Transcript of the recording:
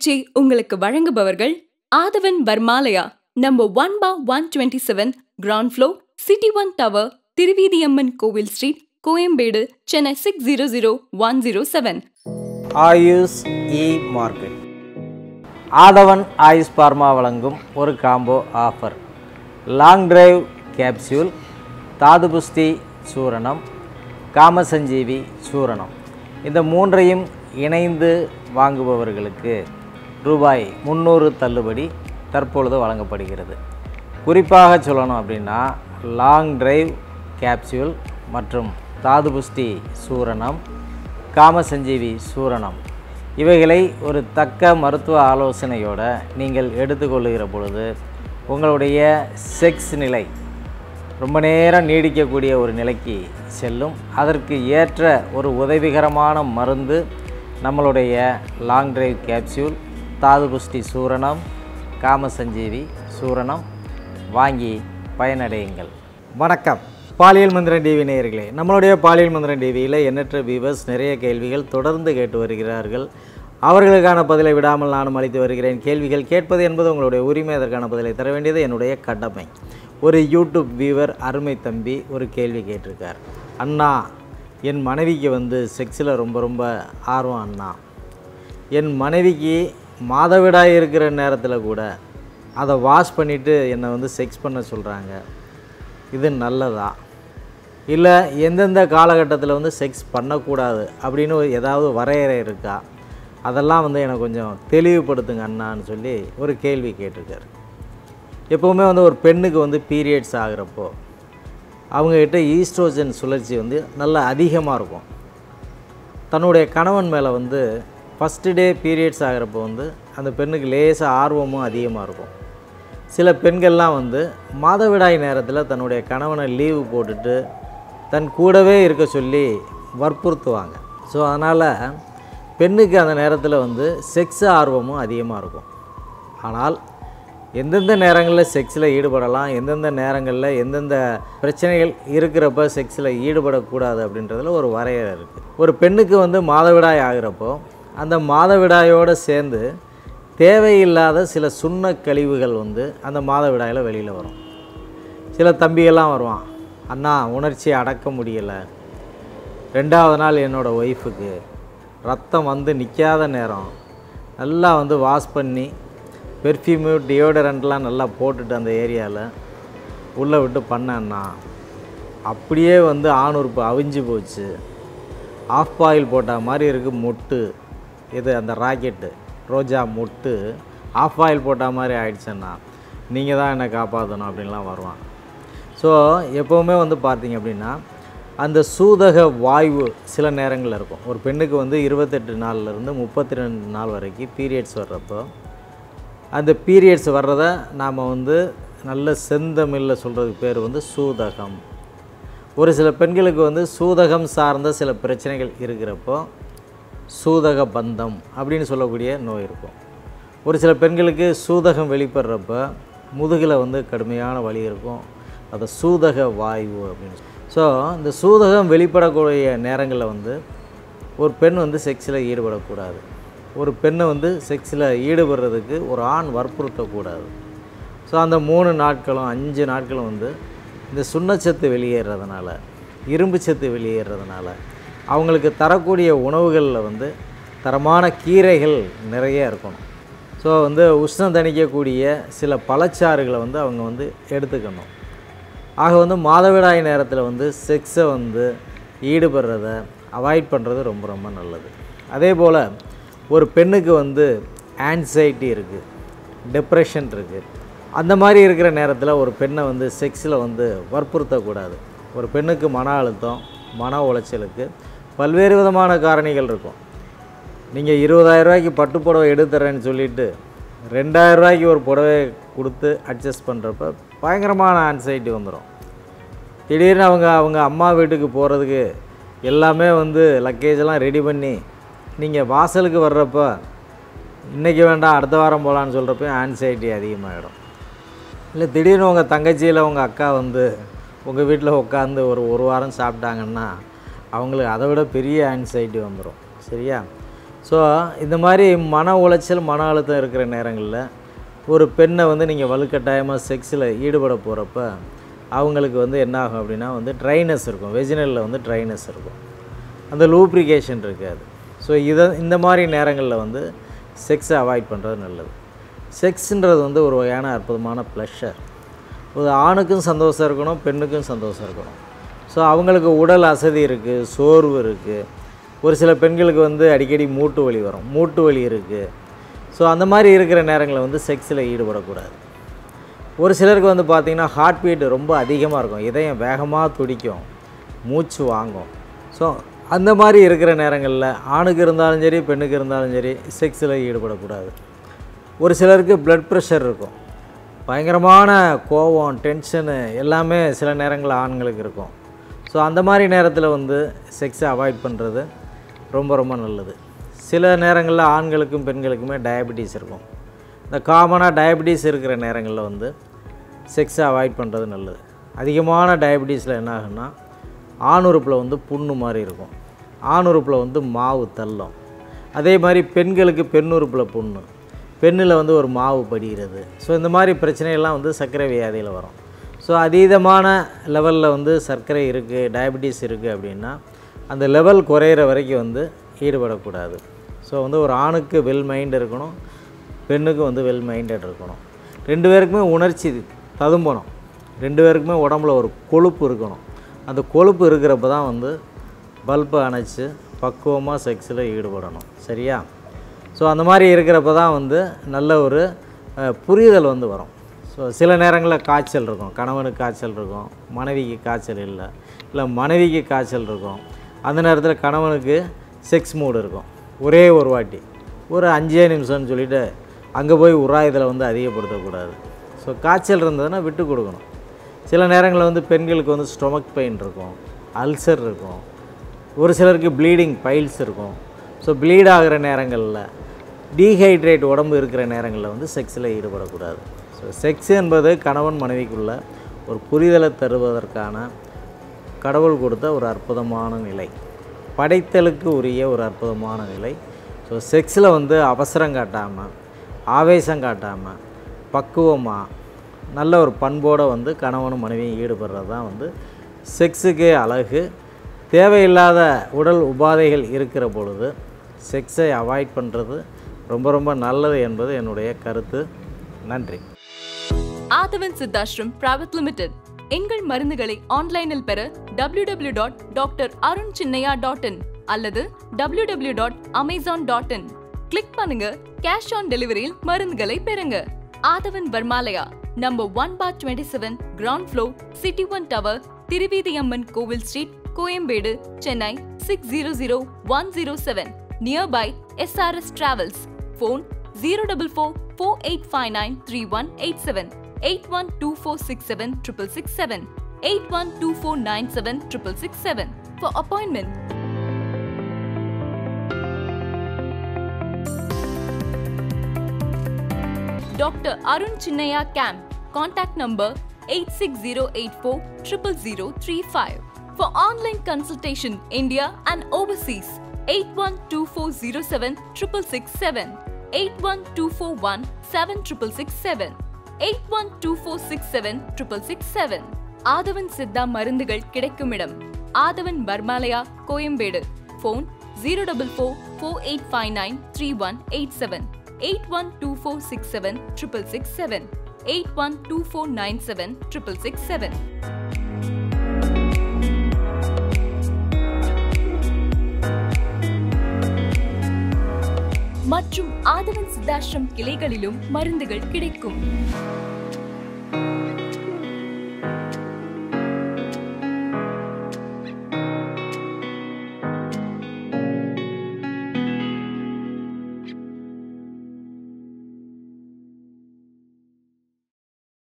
நிகழ்ச்சி உங்களுக்கு வழங்குபவர்கள் Aadhavan Pharmalaya number one four one twenty seven ground floor city one tower Thiruveedhiamman கோவில் street Koyambedu Chennai six zero zero one zero seven Ayush e market Aadhavan Ayush pharma வழங்கும் ஒரு combo offer long drive capsule Dhatupushti சூரணம் காமசஞ்சீவி சூரணம் இந்த மூன்றையும் இணைந்து வாங்குபவர்களுக்கு ரூபாய் முந்நூறு தள்ளுபடி தற்பொழுது வழங்கப்படுகிறது குறிப்பாக சொல்லணும் அப்படின்னா லாங் டிரைவ் கேப்சியூல் மற்றும் தாதுபுஸ்தி சூரணம் காமசஞ்சீவி சூரணம் இவைகளை ஒரு தக்க மருத்துவ ஆலோசனையோடு நீங்கள் எடுத்துக்கொள்ளுகிற பொழுது உங்களுடைய செக்ஸ் நிலை ரொம்ப நேரம் நீடிக்கக்கூடிய ஒரு நிலைக்கு செல்லும் அதற்கு ஏற்ற ஒரு உதவிகரமான மருந்து நம்மளுடைய லாங் டிரைவ் கேப்சியூல் தாதுபுஷ்டி சூரணம் காமசஞ்சீவி சூரணம் வாங்கி பயனடையுங்கள் வணக்கம் பாலியல் மந்திரன் டிவி நேயர்களே நம்மளுடைய பாலியல் மந்திரன் டிவியில் எண்ணற்ற வியூவர்ஸ் நிறைய கேள்விகள் தொடர்ந்து கேட்டு வருகிறார்கள் அவர்களுக்கான பதிலை விடாமல் நானும் அளித்து வருகிறேன் கேள்விகள் கேட்பது என்பது உங்களுடைய உரிமை அதற்கான பதிலை தர வேண்டியது என்னுடைய கடமை ஒரு யூடியூப் வியூவர் அருமை தம்பி ஒரு கேள்வி கேட்டிருக்கார் அண்ணா என் மனைவிக்கு வந்து செக்ஸில் ரொம்ப ரொம்ப ஆர்வம் அண்ணா என் மனைவிக்கு மாதவிடாய் இருக்கிற நேரத்தில் கூட அதை வாஷ் பண்ணிவிட்டு என்னை வந்து செக்ஸ் பண்ண சொல்கிறாங்க இது நல்லதா இல்லை எந்தெந்த காலகட்டத்தில் வந்து செக்ஸ் பண்ணக்கூடாது அப்படின்னு ஒரு ஏதாவது வரையறை இருக்கா அதெல்லாம் வந்து எனக்கு கொஞ்சம் தெளிவுபடுத்துங்க அண்ணான்னு சொல்லி ஒரு கேள்வி கேட்டிருக்காரு எப்போவுமே வந்து ஒரு பெண்ணுக்கு வந்து பீரியட்ஸ் ஆகிறப்போ அவங்கக்கிட்ட ஈஸ்ட்ரோஜன் சுழற்சி வந்து நல்லா அதிகமாக இருக்கும் தன்னுடைய கணவன் மேலே வந்து ஃபஸ்ட்டு டே பீரியட்ஸ் ஆகிறப்போ வந்து அந்த பெண்ணுக்கு லேசாக ஆர்வமும் அதிகமாக இருக்கும் சில பெண்கள்லாம் வந்து மாதவிடாய் நேரத்தில் தன்னுடைய கணவனை லீவு போட்டுட்டு தன் கூடவே இருக்க சொல்லி வற்புறுத்துவாங்க ஸோ அதனால் பெண்ணுக்கு அந்த நேரத்தில் வந்து செக்ஸ் ஆர்வமும் அதிகமாக இருக்கும் ஆனால் எந்தெந்த நேரங்களில் செக்ஸில் ஈடுபடலாம் எந்தெந்த நேரங்களில் எந்தெந்த பிரச்சனைகள் இருக்கிறப்ப செக்ஸில் ஈடுபடக்கூடாது அப்படின்றதுல ஒரு வரையறை இருக்குது ஒரு பெண்ணுக்கு வந்து மாதவிடாய் ஆகிறப்போ அந்த மாதவிடாயோடு சேர்ந்து தேவையில்லாத சில சுண்ண கழிவுகள் வந்து அந்த மாதவிடாயில் வெளியில் வரும் சில தம்பிகள்லாம் வருவான் அண்ணா உணர்ச்சியை அடக்க முடியலை ரெண்டாவது நாள் என்னோடய ஒய்ஃபுக்கு ரத்தம் வந்து நிற்காத நேரம் நல்லா வந்து வாஷ் பண்ணி பெர்ஃப்யூமு டியோடரண்ட்லாம் நல்லா போட்டுட்டு அந்த ஏரியாவில் உள்ளே விட்டு பண்ணேன்னா அப்படியே வந்து ஆணுறுப்பு அவிஞ்சு போச்சு ஆஃப் பாயில் போட்ட மாதிரி இருக்குது மொட்டு இது அந்த ராக்கெட்டு ரோஜா மொட்டு ஆஃப் ஆயில் போட்ட மாதிரி ஆயிடுச்சுன்னா நீங்கள் தான் என்னை காப்பாற்றணும் அப்படின்லாம் வருவான் ஸோ எப்போவுமே வந்து பார்த்தீங்க அப்படின்னா அந்த சூதக வாய்வு சில நேரங்களில் இருக்கும் ஒரு பெண்ணுக்கு வந்து இருபத்தெட்டு நாள்லேருந்து முப்பத்தி ரெண்டு நாள் வரைக்கும் பீரியட்ஸ் வர்றப்போ அந்த பீரியட்ஸ் வர்றதை நாம் வந்து நல்ல செந்தமிழில் சொல்கிறதுக்கு பேர் வந்து சூதகம் ஒரு சில பெண்களுக்கு வந்து சூதகம் சார்ந்த சில பிரச்சனைகள் இருக்கிறப்போ சூதக பந்தம் அப்படின்னு சொல்லக்கூடிய நோய் இருக்கும் ஒரு சில பெண்களுக்கு சூதகம் வெளிப்படுறப்ப முதுகில் வந்து கடுமையான வலி இருக்கும் அது சூதக வாயு அப்படின்னு ஸோ இந்த சூதகம் வெளிப்படக்கூடிய நேரங்களில் வந்து ஒரு பெண் வந்து செக்ஸில் ஈடுபடக்கூடாது ஒரு பெண்ணை வந்து செக்ஸில் ஈடுபடுறதுக்கு ஒரு ஆண் வற்புறுத்தக்கூடாது ஸோ அந்த மூணு நாட்களும் அஞ்சு நாட்களும் வந்து இந்த சுண்ணச்சத்து வெளியேறதுனால இரும்பு சத்து வெளியேறதுனால அவங்களுக்கு தரக்கூடிய உணவுகளில் வந்து தரமான கீரைகள் நிறைய இருக்கணும் ஸோ வந்து உஷ்ணம் தணிக்கக்கூடிய சில பழச்சாறுகளை வந்து அவங்க வந்து எடுத்துக்கணும் ஆக வந்து மாதவிடாய் நேரத்தில் வந்து செக்ஸை வந்து ஈடுபடுறத அவாய்ட் பண்ணுறது ரொம்ப ரொம்ப நல்லது அதே போல் ஒரு பெண்ணுக்கு வந்து ஆன்சைட்டி இருக்குது டிப்ரெஷன் இருக்குது அந்த மாதிரி இருக்கிற நேரத்தில் ஒரு பெண்ணை வந்து செக்ஸில் வந்து வற்புறுத்தக்கூடாது ஒரு பெண்ணுக்கு மன அழுத்தம் மன உளைச்சலுக்கு பல்வேறு விதமான காரணிகள் இருக்கும் நீங்கள் இருபதாயிரரூவாய்க்கு பட்டு புடவை எடுத்துறேன்னு சொல்லிவிட்டு ரெண்டாயிரரூவாய்க்கு ஒரு புடவை கொடுத்து அட்ஜஸ்ட் பண்ணுறப்ப பயங்கரமான ஆன்சைட்டி வந்துடும் திடீர்னு அவங்க அவங்க அம்மா வீட்டுக்கு போகிறதுக்கு எல்லாமே வந்து லக்கேஜெல்லாம் ரெடி பண்ணி நீங்கள் வாசலுக்கு வர்றப்ப இன்றைக்கி வேண்டாம் அடுத்த வாரம் போகலான்னு சொல்கிறப்ப ஆன்சைட்டி அதிகமாகிடும் இல்லை திடீர்னு உங்கள் தங்கச்சியில் உங்கள் அக்கா வந்து உங்கள் வீட்டில் உட்காந்து ஒரு ஒரு வாரம் சாப்பிட்டாங்கன்னா அவங்களுக்கு அதை விட பெரிய ஆன்சைட்டி வந்துடும் சரியா ஸோ இந்த மாதிரி மன உளைச்சல் மன அழுத்தம் இருக்கிற நேரங்களில் ஒரு பெண்ணை வந்து நீங்கள் வலுக்கட்டாயமாக செக்ஸில் ஈடுபட போகிறப்ப அவங்களுக்கு வந்து என்ன ஆகும் அப்படின்னா வந்து ட்ரைனஸ் இருக்கும் வெஜினலில் வந்து ட்ரைனஸ் இருக்கும் அந்த லூப்ரிகேஷன் இருக்காது ஸோ இதை இந்த மாதிரி நேரங்களில் வந்து செக்ஸை அவாய்ட் பண்ணுறது நல்லது செக்ஸுன்றது வந்து ஒரு வகையான அற்புதமான ப்ளஷர் ஒரு ஆணுக்கும் சந்தோஷம் இருக்கணும் பெண்ணுக்கும் சந்தோஷம் இருக்கணும் ஸோ அவங்களுக்கு உடல் அசதி இருக்குது சோர்வு இருக்குது ஒரு சில பெண்களுக்கு வந்து அடிக்கடி மூட்டு வலி வரும் மூட்டு வலி இருக்குது ஸோ அந்த மாதிரி இருக்கிற நேரங்களில் வந்து செக்ஸில் ஈடுபடக்கூடாது ஒரு சிலருக்கு வந்து பார்த்திங்கன்னா ஹார்ட் பீட் ரொம்ப அதிகமாக இருக்கும் இதயம் வேகமாக துடிக்கும் மூச்சு வாங்கும் ஸோ அந்த மாதிரி இருக்கிற நேரங்களில் ஆணுக்கு இருந்தாலும் சரி பெண்ணுக்கு இருந்தாலும் சரி செக்ஸில் ஈடுபடக்கூடாது ஒரு சிலருக்கு பிளட் ப்ரெஷர் இருக்கும் பயங்கரமான கோபம் டென்ஷனு எல்லாமே சில நேரங்களில் ஆண்களுக்கு இருக்கும் ஸோ அந்த மாதிரி நேரத்தில் வந்து செக்ஸை அவாய்ட் பண்ணுறது ரொம்ப ரொம்ப நல்லது சில நேரங்களில் ஆண்களுக்கும் பெண்களுக்குமே டயபெட்டிஸ் இருக்கும் இந்த காமனாக டயபெட்டிஸ் இருக்கிற நேரங்களில் வந்து செக்ஸை அவாய்ட் பண்ணுறது நல்லது அதிகமான டயபெட்டிஸில் என்ன ஆகுன்னா ஆணுறுப்பில் வந்து புண்ணு மாதிரி இருக்கும் ஆணுறுப்பில் வந்து மாவு தள்ளும் அதே மாதிரி பெண்களுக்கு பெண்ணுறுப்பில் புண்ணு பெண்ணில் வந்து ஒரு மாவு படிகிறது ஸோ இந்த மாதிரி பிரச்சனைகள்லாம் வந்து சர்க்கரை வியாதியில் வரும் ஸோ அதீதமான லெவலில் வந்து சர்க்கரை இருக்குது டயபெட்டிஸ் இருக்குது அப்படின்னா அந்த லெவல் குறையிற வரைக்கும் வந்து ஈடுபடக்கூடாது ஸோ வந்து ஒரு ஆணுக்கு வெல் மைண்ட் இருக்கணும் பெண்ணுக்கு வந்து வெல் மைண்டட் இருக்கணும் ரெண்டு பேருக்குமே உணர்ச்சி ததும்பணும் ரெண்டு பேருக்குமே உடம்புல ஒரு கொழுப்பு இருக்கணும் அந்த கொழுப்பு இருக்கிறப்ப தான் வந்து பல்பை அணைச்சி பக்குவமாக செக்ஸில் ஈடுபடணும் சரியா ஸோ அந்த மாதிரி இருக்கிறப்ப தான் வந்து நல்ல ஒரு அஹ், புரிதல் வந்து வரும் ஸோ சில நேரங்களில் காய்ச்சல் இருக்கும் கணவனுக்கு காய்ச்சல் இருக்கும் மனைவிக்கு காய்ச்சல் இல்லை இல்லை மனைவிக்கு காய்ச்சல் இருக்கும் அந்த நேரத்தில் கணவனுக்கு செக்ஸ் மூடு இருக்கும் ஒரே ஒரு வாட்டி ஒரு அஞ்சே நிமிஷம்னு சொல்லிட்டு அங்கே போய் உராயுதலை வந்து அதிகப்படுத்தக்கூடாது ஸோ காய்ச்சல் இருந்ததுன்னா விட்டு கொடுக்கணும் சில நேரங்களில் வந்து பெண்களுக்கு வந்து ஸ்டொமக் பெயின் இருக்கும் அல்சர் இருக்கும் ஒரு சிலருக்கு ப்ளீடிங் பைல்ஸ் இருக்கும் ஸோ ப்ளீட் ஆகிற நேரங்களில் டீஹைட்ரேட் உடம்பு இருக்கிற நேரங்களில் வந்து செக்ஸில் ஈடுபடக்கூடாது ஸோ செக்ஸ் என்பது கணவன் மனைவிக்குள்ள ஒரு புரிதலை தருவதற்கான கடவுள் கொடுத்த ஒரு அற்புதமான நிலை படைத்தலுக்கு உரிய ஒரு அற்புதமான நிலை ஸோ செக்ஸில் வந்து அவசரம் காட்டாமல் ஆவேசம் காட்டாமல் பக்குவமாக நல்ல ஒரு பண்போடு வந்து கணவனும் மனைவியும் ஈடுபடுறது தான் வந்து செக்ஸுக்கே அழகு தேவையில்லாத உடல் உபாதைகள் இருக்கிற பொழுது செக்ஸை அவாய்ட் பண்ணுறது ரொம்ப ரொம்ப நல்லது என்பது என்னுடைய கருத்து நன்றி ஆதவன் சித்தாஷ்ரம் பிரைவேட் லிமிடெட் எங்கள் மருந்துகளை ஆன்லைனில் பெற W W dot doctor Arun Chinnaiya dot in அல்லது W W dot Amazon dot in click பண்ணுங்க கேஷ் ஆன் டெலிவரியில் மருந்துகளை பெறுங்க Aadhavan Pharmalaya number one four twenty seven ground floor city one tower Thiruveedhiamman கோவில் street Koyambedu Chennai six zero zero one zero seven nearby SRS travels phone 044 4859 3187 812467 667 812497 667 for appointment. Dr. Arun Chinnaya Camp. Contact number 86084 00035. For online consultation, India and overseas, 812407 667, 81241 7667, 812467 667. Aadhavan Siddha மருந்துகள் கிடைக்கும் இடம் Aadhavan Pharmalaya Koyambedu phone zero double four four eight five nine three one eight seven eight one two four six seven triple six seven eight one two four nine seven triple six seven மற்றும் ஆதவன் சித்தாஷ்ரம் கிளைகளிலும் மருந்துகள் கிடைக்கும்